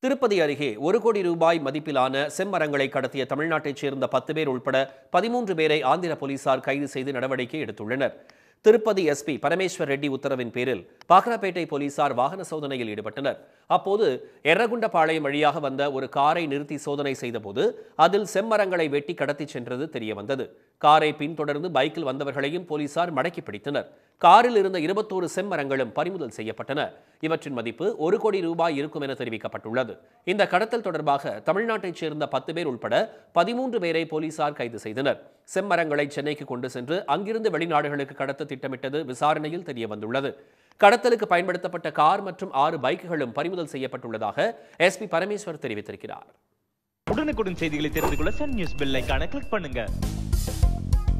திருப்பதி அருகே ஒரு கோடி ரூபாய் மதிப்பிலான செம்மரங்களை கடத்திய தமிழ்நாட்டைச் சேர்ந்த பத்து பேர் உட்பட பதிமூன்று பேரை ஆந்திர போலீசார் கைது செய்து நடவடிக்கை எடுத்துள்ளனர் திருப்பதி எஸ்பி பரமேஸ்வர் ரெட்டி உத்தரவின் பேரில் பாக்கராப்பேட்டை போலீசார் வாகன சோதனையில் ஈடுபட்டனர் அப்போது எர்ரகுண்டபாளையம் வழியாக வந்த ஒரு காரை நிறுத்தி சோதனை செய்தபோது அதில் செம்மரங்களை வெட்டி கடத்திச் சென்றது தெரியவந்தது காரை பின்தொடர்ந்து பைக்கில் வந்தவர்களையும் போலீசார் மடக்கி பிடித்தனர் காரில் இருந்த இருபத்தோரு செம்மரங்களும் பறிமுதல் செய்யப்பட்டன இவற்றின் மதிப்பு ஒரு கோடி ரூபாய் இருக்கும் என தெரிவிக்கப்பட்டுள்ளது இந்த கடத்தல் தொடர்பாக தமிழ்நாட்டைச் சேர்ந்த பத்து பேர் உட்பட பதிமூன்று பேரை போலீசார் கைது செய்தனர் செம்மரங்களை சென்னைக்கு கொண்டு சென்று அங்கிருந்து வெளிநாடுகளுக்கு கடத்த திட்டமிட்டது விசாரணையில் தெரிய வந்துள்ளது கடத்தலுக்கு பயன்படுத்தப்பட்ட கார் மற்றும் ஆறு பைக்குகளும் பறிமுதல் செய்யப்பட்டுள்ளதாக எஸ்பி பரமேஸ்வர் தெரிவித்திருக்கிறார் உடனுக்குடன் செய்திகளை தெரிந்து கொள்ள சன் நியூஸ் பெல் ஐகானை கிளிக் பண்ணுங்க